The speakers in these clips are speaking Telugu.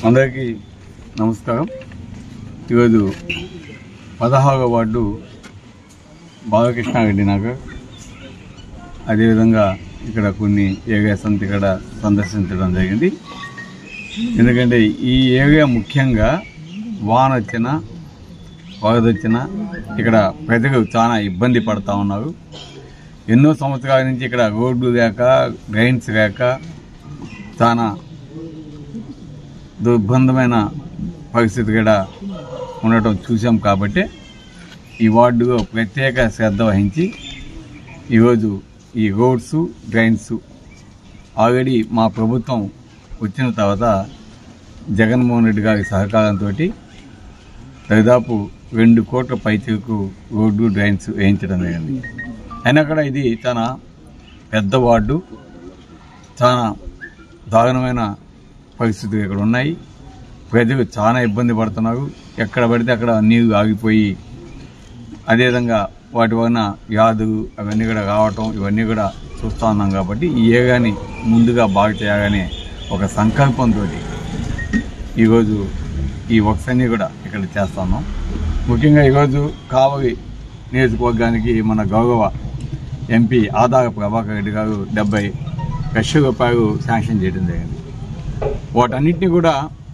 అందరికీ నమస్కారం ఈరోజు పదహారవ వార్డు బాలకృష్ణారెడ్డి నగర్ అదేవిధంగా ఇక్కడ కొన్ని ఏరియాస్ అంతా ఇక్కడ సందర్శించడం జరిగింది ఎందుకంటే ఈ ఏరియా ముఖ్యంగా వాన వచ్చిన వరద వచ్చిన ఇక్కడ ప్రజలు చాలా ఇబ్బంది పడతా ఉన్నారు ఎన్నో సంవత్సరాల నుంచి ఇక్కడ రోడ్లు లేక డ్రైన్స్ లేక చాలా దుర్బంధమైన పరిస్థితి కూడా ఉండటం చూసాం కాబట్టి ఈ వార్డులో ప్రత్యేక శ్రద్ధ వహించి ఈరోజు ఈ రోడ్స్ డ్రైన్స్ ఆల్రెడీ మా ప్రభుత్వం వచ్చిన తర్వాత జగన్మోహన్ రెడ్డి గారి సహకారంతో దాదాపు రెండు కోట్ల పైచలకు రోడ్డు డ్రైన్స్ వేయించడం జరిగింది అయినా కూడా ఇది చాలా పెద్ద వార్డు చాలా దారుణమైన పరిస్థితులు ఇక్కడ ఉన్నాయి ప్రజలు చాలా ఇబ్బంది పడుతున్నారు ఎక్కడ పడితే అక్కడ నీరు ఆగిపోయి అదేవిధంగా వాటి వలన వ్యాధులు అవన్నీ కూడా రావటం ఇవన్నీ కూడా చూస్తూ ఉన్నాం కాబట్టి ఈ ఏరియాని ముందుగా బాగు చేయాలనే ఒక సంకల్పంతో ఈరోజు ఈ వర్క్స్ అన్నీ కూడా ఇక్కడ చేస్తున్నాం ముఖ్యంగా ఈరోజు కావలి నియోజకవర్గానికి మన గౌరవ ఎంపీ ఆదార ప్రభాకర్ రెడ్డి గారు డెబ్బై లక్షల రూపాయలు శాంక్షన్ చేయడం జరిగింది వాటన్నిటిని కూడా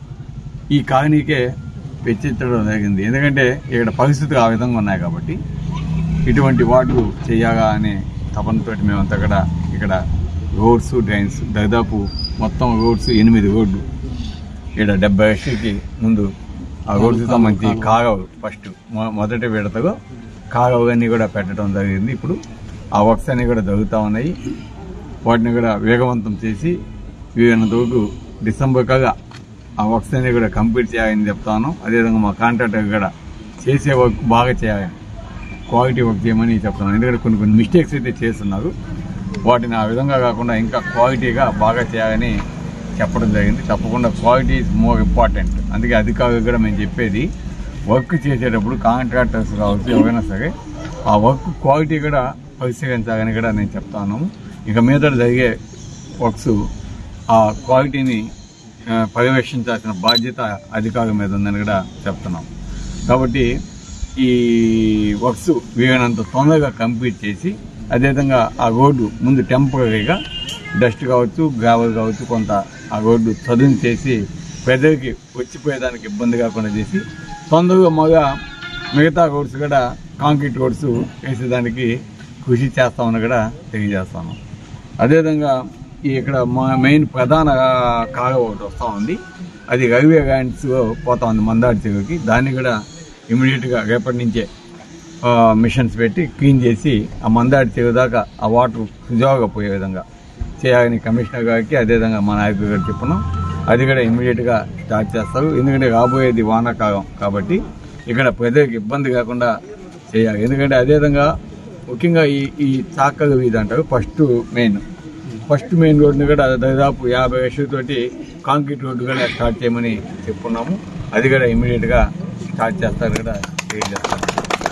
ఈ కాలనీకే వెచ్చించడం జరిగింది ఎందుకంటే ఇక్కడ పరిస్థితులు ఆ విధంగా ఉన్నాయి కాబట్టి ఇటువంటి వార్డులు చేయాలా అనే తపనతో మేమంతా కూడా ఇక్కడ రోడ్స్ డ్రైన్స్ దాదాపు మొత్తం రోడ్స్ ఎనిమిది రోడ్లు ఇక్కడ డెబ్బై లక్షలకి ముందు ఆ రోడ్డుకి సంబంధించి కాగవు ఫస్ట్ మొ- మొదటి విడతలో కాగవు అన్నీ కూడా పెట్టడం జరిగింది ఇప్పుడు ఆ వర్క్స్ అన్నీ కూడా జరుగుతూ ఉన్నాయి వాటిని కూడా వేగవంతం చేసి వీలైనంత వరకు డిసెంబర్ కల్లా ఆ వర్క్స్ అన్ని కూడా కంప్లీట్ చేయాలని చెప్తాను అదేవిధంగా మా కాంట్రాక్టర్ కూడా చేసే వర్క్ బాగా చేయాలని క్వాలిటీ వర్క్ చేయమని చెప్తున్నాను ఎందుకంటే కొన్ని కొన్ని మిస్టేక్స్ అయితే చేస్తున్నారు వాటిని ఆ విధంగా కాకుండా ఇంకా క్వాలిటీగా బాగా చేయాలని చెప్పడం జరిగింది తప్పకుండా క్వాలిటీ ఈజ్ మోర్ ఇంపార్టెంట్ అందుకే అధికారులకు కూడా మేము చెప్పేది వర్క్ చేసేటప్పుడు కాంట్రాక్టర్స్ కావచ్చు ఎవరైనా సరే ఆ వర్క్ క్వాలిటీ కూడా పరిశీలించాలని కూడా నేను చెప్తాను ఇక మీద జరిగే వర్క్స్ ఆ క్వాలిటీని ఆ, పర్యవేక్షించాల్సిన బాధ్యత అధికారుల మీద ఉందని కూడా చెప్తున్నాం కాబట్టి ఈ వర్క్స్ వీలైనంత తొందరగా కంప్లీట్ చేసి అదేవిధంగా ఆ రోడ్డు ముందు టెంపరీగా డస్ట్ కావచ్చు గ్రావెల్ కావచ్చు కొంత ఆ రోడ్డు చదును చేసి ప్రజలకి వచ్చిపోయేదానికి ఇబ్బంది కాకుండా చేసి తొందరగా మగా మిగతా రోడ్స్ కూడా కాంక్రీట్ రోడ్స్ వేసేదానికి కృషి చేస్తామని కూడా తెలియజేస్తాను అదేవిధంగా ఈ ఇక్కడ మా మెయిన్ ప్రధాన కాలువ ఒకటి వస్తూ ఉంది అది రైల్వే ల్యాండ్స్ పోతా ఉంది మందాడి చెరువుకి దాన్ని కూడా ఇమీడియట్గా రేపటి నుంచే ఆ, మిషన్స్ పెట్టి క్లీన్ చేసి ఆ మందాడి చెరువు దాకా ఆ వాటర్ సుజావుగా పోయే విధంగా చేయాలని కమిషనర్ గారికి అదేవిధంగా మా నాయకుడు గారికి చెప్పున్నాం అది కూడా ఇమీడియట్గా స్టార్ట్ చేస్తారు ఎందుకంటే రాబోయేది వానాకాలం కాబట్టి ఇక్కడ ప్రజలకు ఇబ్బంది కాకుండా చేయాలి ఎందుకంటే అదేవిధంగా ముఖ్యంగా ఈ ఈ చాకలు వీధి అంటారు ఫస్ట్ మెయిన్ ఫస్ట్ మెయిన్ రోడ్ని కూడా దాదాపు యాభై లక్షలతోటి కాంక్రీట్ రోడ్డు కూడా స్టార్ట్ చేయమని చెప్పున్నాము అది కూడా ఇమీడియట్గా స్టార్ట్ చేస్తారు కూడా తెలియజేస్తాను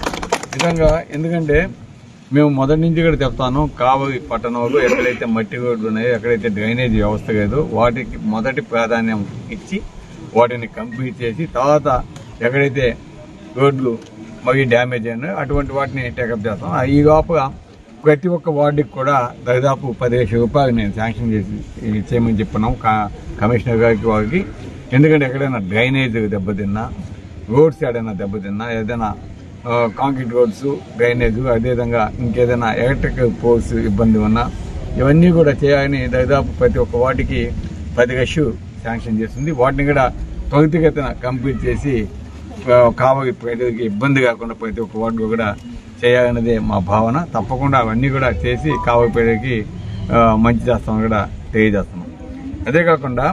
విధంగా ఎందుకంటే మేము మొదటి నుంచి కూడా చెప్తాను కావలి పట్టణంలో ఎక్కడైతే మట్టి రోడ్లు ఉన్నాయో ఎక్కడైతే డ్రైనేజ్ వ్యవస్థ లేదో వాటికి మొదటి ప్రాధాన్యం ఇచ్చి వాటిని కంప్లీట్ చేసి తర్వాత ఎక్కడైతే రోడ్లు మరీ డ్యామేజ్ అయినాయో అటువంటి వాటిని టేకప్ చేస్తాం ఆ ఈ లోపల ప్రతి ఒక్క వార్డుకి కూడా దాదాపు పదిహేను రూపాయలు నేను శాంక్షన్ చేసి ఈ చేయమని చెప్పున్నాం కా- కమిషనర్ గారికి వారికి ఎందుకంటే ఎక్కడైనా డ్రైనేజ్ దెబ్బతిన్నా రోడ్స్ ఏదైనా దెబ్బతిన్నా ఏదైనా ఆ, కాంక్రీట్ రోడ్స్ డ్రైనేజ్ అదేవిధంగా ఇంకేదైనా ఎలక్ట్రికల్ పోల్స్ ఇబ్బంది ఉన్నా ఇవన్నీ కూడా చేయాలని దాదాపు ప్రతి ఒక్క వాటికి పది లక్షలు శాంక్షన్ చేస్తుంది వాటిని కూడా త్వరితగతిన కంప్లీట్ చేసి ఆ, కావలి ప్రజలకి ఇబ్బంది కాకుండా ప్రతి ఒక్క వార్డు కూడా చేయాలన్నదే మా భావన తప్పకుండా అవన్నీ కూడా చేసి కావలి ప్రజలకి ఆ, మంచి చేస్తామని కూడా తెలియజేస్తున్నాం అదే కాకుండా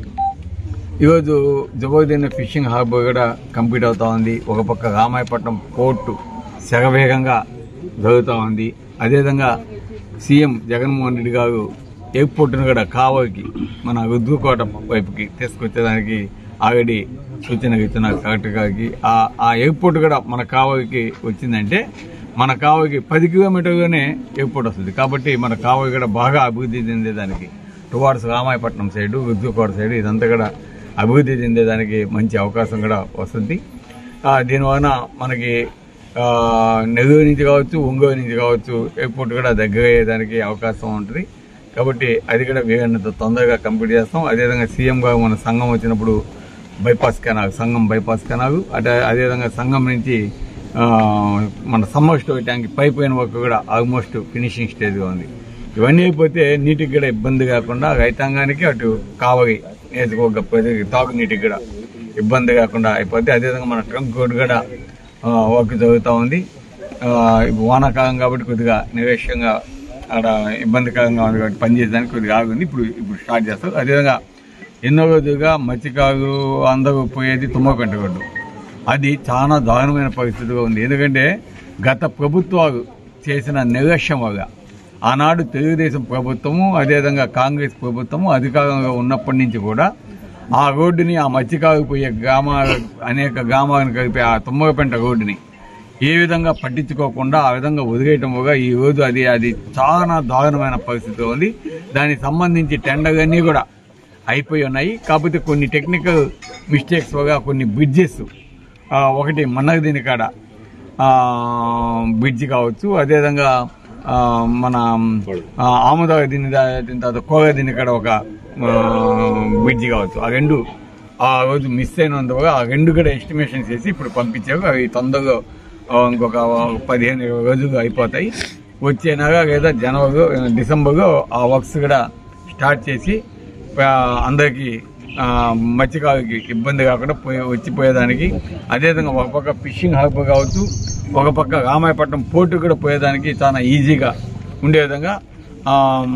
ఈరోజు జబోదీన్ ఫిషింగ్ హార్బర్ కూడా కంప్లీట్ అవుతా ఉంది ఒక పక్క రామాయపట్నం పోర్టు శరవేగంగా జరుగుతూ ఉంది అదేవిధంగా సీఎం జగన్మోహన్ రెడ్డి గారు ఎయిర్పోర్ట్ను కూడా కావలికి మన రుద్దుకోట వైపుకి తీసుకొచ్చేదానికి ఆల్రెడీ సూచన ఇచ్చిన కలెక్టర్ గారికి ఆ ఆ ఎయిర్పోర్ట్ కూడా మన కావలికి వచ్చిందంటే మన కావలికి పది కిలోమీటర్లోనే ఎయిర్పోర్ట్ వస్తుంది కాబట్టి మన కావలి కూడా బాగా అభివృద్ధి చెందేదానికి టువార్డ్స్ రామాయపట్నం సైడ్ రుద్దుకోట సైడ్ ఇదంతా కూడా అభివృద్ధి చెందేదానికి మంచి అవకాశం కూడా వస్తుంది ఆ, దీనివలన మనకి ఆ, నెల్లూరు నుంచి కావచ్చు ఒంగోలు నుంచి కావచ్చు ఎయిర్పోర్ట్ కూడా దగ్గర అయ్యేదానికి అవకాశం ఉంటుంది కాబట్టి అది కూడా వీలైనంత తొందరగా కంప్లీట్ చేస్తాం అదేవిధంగా సీఎంగా మన సంఘం వచ్చినప్పుడు bypass canal Sangam bypass canal అదే అదేవిధంగా సంఘం నుంచి ఆ, మన సమ్మర్ స్టోర్ ట్యాంక్ పైప్ అయిన వర్క్ కూడా ఆల్మోస్ట్ ఫినిషింగ్ స్టేజ్గా ఉంది ఇవన్నీ అయిపోతే నీటికి కూడా ఇబ్బంది కాకుండా రైతాంగానికి అటు కావలి నియోజకవర్గ ప్రజలకి తాగునీటికి కూడా ఇబ్బంది కాకుండా అయిపోతే అదేవిధంగా మన ట్రంక్ రోడ్ కూడా ఆ, వర్క్ జరుగుతూ ఉంది ఆ, ఇప్పుడు వానాకాలం కాబట్టి కొద్దిగా నివేశంగా అక్కడ ఇబ్బందికరంగా ఉంది కాబట్టి పనిచేయడానికి కొద్దిగా ఆగుంది ఇప్పుడు ఇప్పుడు స్టార్ట్ చేస్తారు అదేవిధంగా ఎన్నో రోజులుగా మత్స్యకారు అందరూ పోయేది తుమ్మకంట రోడ్డు అది చాలా దారుణమైన పరిస్థితిగా ఉంది ఎందుకంటే గత ప్రభుత్వాలు చేసిన నిర్లక్ష్యం వల్ల ఆనాడు తెలుగుదేశం ప్రభుత్వము అదేవిధంగా కాంగ్రెస్ ప్రభుత్వము అధికారంలో ఉన్నప్పటి నుంచి కూడా ఆ రోడ్డుని ఆ మత్స్యకారు పోయే గ్రామాల అనేక గ్రామాలను కలిపే ఆ తుమ్మగపెంట రోడ్డుని ఏ విధంగా పట్టించుకోకుండా ఆ విధంగా వదిలేయటం వల్ల ఈ రోజు అది అది చాలా దారుణమైన పరిస్థితి ఉంది దానికి సంబంధించి టెండర్ అన్నీ కూడా అయిపోయి ఉన్నాయి కాకపోతే కొన్ని టెక్నికల్ మిస్టేక్స్ వల్ల కొన్ని బ్రిడ్జెస్ ఒకటి మన్నగ దీని కాడ బ్రిడ్జ్ కావచ్చు అదేవిధంగా ఆ, మన ఆ, ఆముదాగ దీని దాటిన తర్వాత కోగ దీని కాడ ఒక బ్రిడ్జ్ కావచ్చు ఆ రెండు ఆ రోజు మిస్ అయినందువల్ల ఆ రెండు కూడా ఎస్టిమేషన్ చేసి ఇప్పుడు పంపించారు అవి తొందరగా ఆ, ఇంకొక పదిహేను రోజులు అయిపోతాయి వచ్చే నెల లేదా జనవరి డిసెంబర్లో ఆ వర్క్స్ కూడా స్టార్ట్ చేసి ఆ, అందరికీ ఆ, మత్స్యకారులకి ఇబ్బంది కాకుండా పోయే వచ్చిపోయేదానికి అదేవిధంగా ఒక పక్క ఫిషింగ్ హార్బర్ కావచ్చు ఒక పక్క రామాయపట్నం పోర్టు కూడా పోయేదానికి చాలా ఈజీగా ఉండే విధంగా ఆ,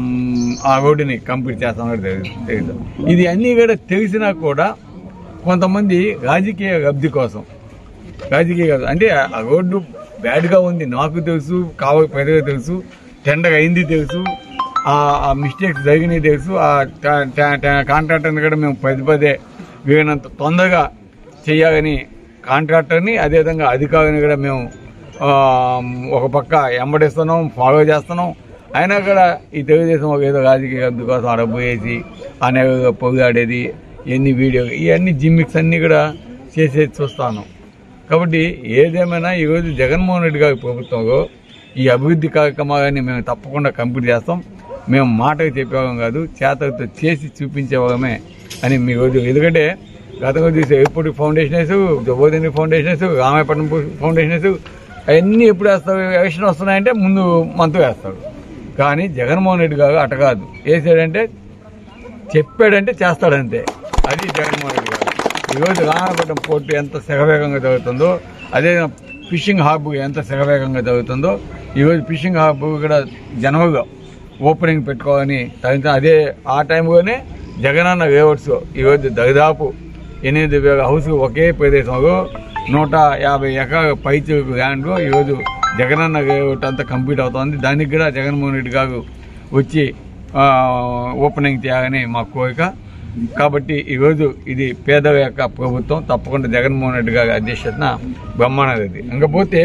ఆ రోడ్డుని కంప్లీట్ చేస్తామని తెలియదు ఇది అన్నీ కూడా తెలిసినా కూడా కొంతమంది రాజకీయ లబ్ధి కోసం రాజకీయ కాదు అంటే ఆ రోడ్డు బ్యాడ్గా ఉంది నాకు తెలుసు కావాలి పెద్దగా తెలుసు టెండర్ అయింది తెలుసు ఆ ఆ మిస్టేక్స్ జరిగినాయి తెలుసు ఆ కాంట్రాక్టర్ని కూడా మేము పదే పదే వీలైనంత తొందరగా చేయాలని కాంట్రాక్టర్ని అదేవిధంగా అధికారిని కూడా మేము ఆ, ఒక పక్క ఎంబడిస్తున్నాం ఫాలో చేస్తున్నాం అయినా కూడా ఈ తెలుగుదేశం ఒక ఏదో రాజకీయ లబ్ధి కోసం అడబ్బు వేసి ఆ నెల పొగాడేది ఎన్ని వీడియో ఇవన్నీ జిమ్మిక్స్ అన్నీ కూడా చేసేది చూస్తాను కాబట్టి ఏదేమైనా ఈరోజు జగన్మోహన్ రెడ్డి గారి ప్రభుత్వంలో ఈ అభివృద్ధి కార్యక్రమాలన్నీ మేము తప్పకుండా కంప్లీట్ చేస్తాం మేము మాటకు చెప్పేవాళ్ళం కాదు చేతలతో చేసి చూపించేవాళ్ళమే అని మీ రోజు ఎందుకంటే గతంలో చూసే ఎయిర్పోర్ట్ ఫౌండేషన్స్ జబోదిని ఫౌండేషన్స్ రామాయపట్నం ఫౌండేషన్స్ అవన్నీ ఎప్పుడు వేస్తారు ఎలక్షన్ వస్తున్నాయంటే ముందు మంతు వేస్తాడు కానీ జగన్మోహన్ రెడ్డి గారు అట కాదు వేసాడంటే చెప్పాడంటే చేస్తాడంతే అది జగన్మోహన్ రెడ్డి గారు ఈరోజు రామాయపట్నం పోర్టు ఎంత శరవేగంగా జరుగుతుందో అదే ఫిషింగ్ హాబ్ ఎంత శరవేగంగా జరుగుతుందో ఈరోజు ఫిషింగ్ హాబ్ కూడా జనవరిలో ఓపెనింగ్ పెట్టుకోవాలని తగిన అదే ఆ టైంలోనే జగనన్న వేవర్స్ ఈరోజు దాదాపు ఎనిమిది వేల హౌస్ ఒకే ప్రదేశంలో నూట యాభై ఎకరాల పైచు ల్యాండ్లో ఈరోజు జగనన్న లేఅవుట్ అంతా కంప్లీట్ అవుతోంది దానికి కూడా జగన్మోహన్ రెడ్డి గారు వచ్చి ఆ, ఓపెనింగ్ చేయాలని మా కోరిక కాబట్టి ఈరోజు ఇది పేదల యొక్క ప్రభుత్వం తప్పకుండా జగన్మోహన్ రెడ్డి గారి అధ్యక్షతన బ్రహ్మాండది ఇంకపోతే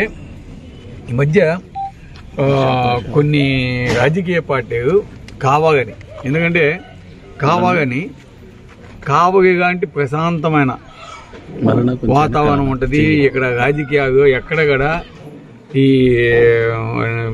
ఈ మధ్య ఆ, కొన్ని రాజకీయ పార్టీలు కావాలని ఎందుకంటే కావాలని కావలి లాంటి ప్రశాంతమైన వాతావరణం ఉంటుంది ఇక్కడ రాజకీయాలు ఎక్కడ కూడా ఈ